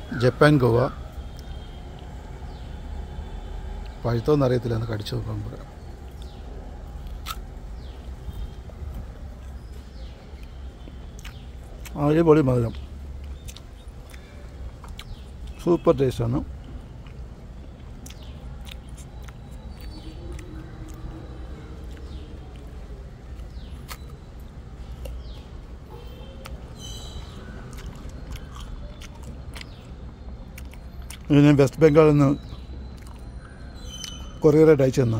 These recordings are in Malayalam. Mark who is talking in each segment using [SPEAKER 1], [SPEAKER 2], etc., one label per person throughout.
[SPEAKER 1] ജപ്പാൻ ഗോവ പഴുത്തോന്ന് അറിയത്തില്ല എന്ന് കടിച്ചു നോക്കാൻ പറയാം അടിപൊളി മധുരം സൂപ്പർ ടേസ്റ്റാണ് ഇത് ഞാൻ വെസ്റ്റ് ബംഗാളിൽ നിന്ന് കൊറിയറായിട്ട് അയച്ചു തന്ന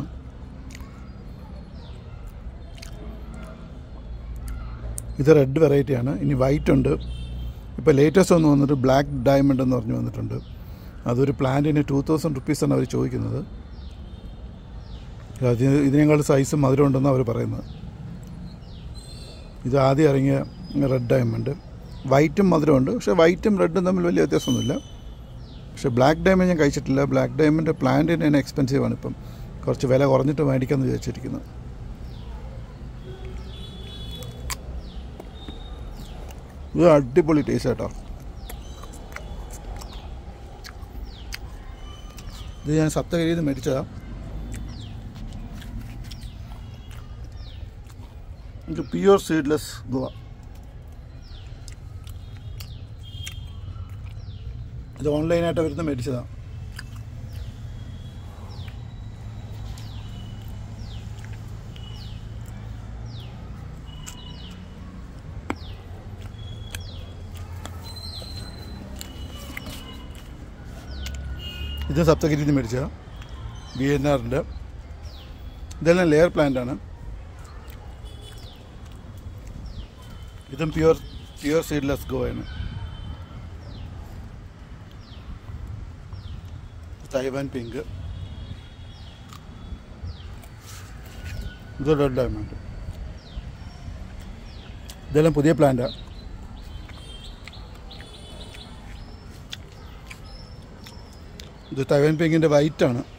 [SPEAKER 1] ഇത് റെഡ് വെറൈറ്റിയാണ് ഇനി വൈറ്റ് ഉണ്ട് ഇപ്പോൾ ലേറ്റസ്റ്റ് ഒന്ന് വന്നിട്ട് ബ്ലാക്ക് ഡയമണ്ട് എന്ന് പറഞ്ഞു വന്നിട്ടുണ്ട് അതൊരു പ്ലാന്റിന് ടു തൗസൻഡ് റുപ്പീസാണ് അവർ ചോദിക്കുന്നത് അതിന് ഇതിനേക്കാൾ സൈസ് മധുരം ഉണ്ടെന്ന് അവർ പറയുന്നത് ഇത് ആദ്യം ഇറങ്ങിയ റെഡ് ഡയമണ്ട് വൈറ്റും മധുരമുണ്ട് പക്ഷേ വൈറ്റും റെഡും തമ്മിൽ വലിയ വ്യത്യാസമൊന്നുമില്ല പക്ഷേ ബ്ലാക്ക് ഡയമണ്ട് ഞാൻ കഴിച്ചിട്ടില്ല ബ്ലാക്ക് ഡയമണ്ട് പ്ലാന്റിന് തന്നെ എക്സ്പെൻസീവ് ആണ് ഇപ്പം കുറച്ച് വില കുറഞ്ഞിട്ട് മേടിക്കാമെന്ന് വിചാരിച്ചിരിക്കുന്നത് ഇത് അടിപൊളി ടേസ്റ്റ് കേട്ടോ ഇത് ഞാൻ സപ്തഗിരിയിൽ നിന്ന് മേടിച്ചതാണ് ഇത് പ്യുവർ സീഡ്ലെസ് ഗോവ ഇത് ഓൺലൈനായിട്ട് അവരുന്ന് മേടിച്ചതാണ് ഇത് സപ്തഗിരിയിൽ നിന്ന് മേടിച്ചതാണ് ബി എൻ ആറിൻ്റെ ഇതെല്ലാം ലെയർ പ്ലാന്റ് ആണ് ഇതും പ്യുവർ പ്യുവർ സീഡ്ലെസ് ഗോവയാണ് തൈവാൻ പിങ്ക് ഇത് റെഡ് ഡയമണ്ട് ഇതെല്ലാം പുതിയ പ്ലാന്റാണ് ഇത് തൈവാൻ പിങ്കിൻ്റെ വൈറ്റാണ്